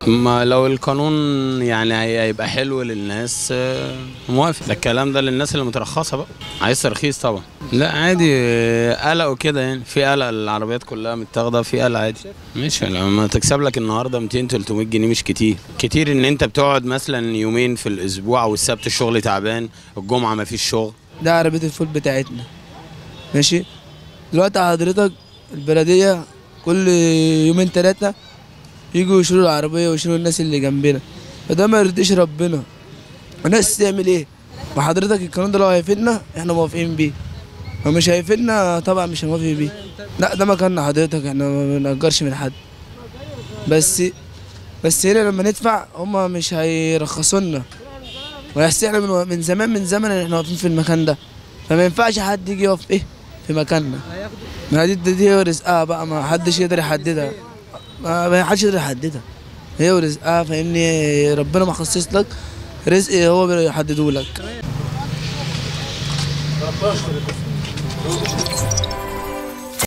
ما لو القانون يعني هي- هيبقى حلو للناس آه، موافق ده الكلام ده للناس اللي مترخصه بقى عايز ترخيص طبعا لا عادي آه، قلق وكده يعني في قلق العربيات كلها متاخده في قلق عادي ماشي لما تكسب لك النهارده 200 300 جنيه مش كتير كتير ان انت بتقعد مثلا يومين في الاسبوع والسبت الشغل تعبان الجمعه ما فيش شغل ده عربية الفول بتاعتنا ماشي دلوقتي حضرتك البلدية كل يومين تلاتة يجوا يشيلوا العربية ويشيلوا الناس اللي جنبنا فده ما يرضيش ربنا الناس تعمل ايه وحضرتك القانون ده لو هيفيدنا احنا موافقين بيه ومش هيفيدنا طبعا مش هنوافق بيه لا ده مكاننا حضرتك احنا ما بنأجرش من حد بس بس هنا لما ندفع هما مش هيرخصوا لنا ويحس احنا من, من زمان من زمن ان احنا واقفين في المكان ده فما ينفعش حد يجي يقف ايه في مكاننا ما دي دي, دي رزقها بقى ما حدش يقدر يحددها ما ما حدش يقدر يحددها هي ورزقها فاهمني ربنا مخصص لك رزق هو بيحدده لك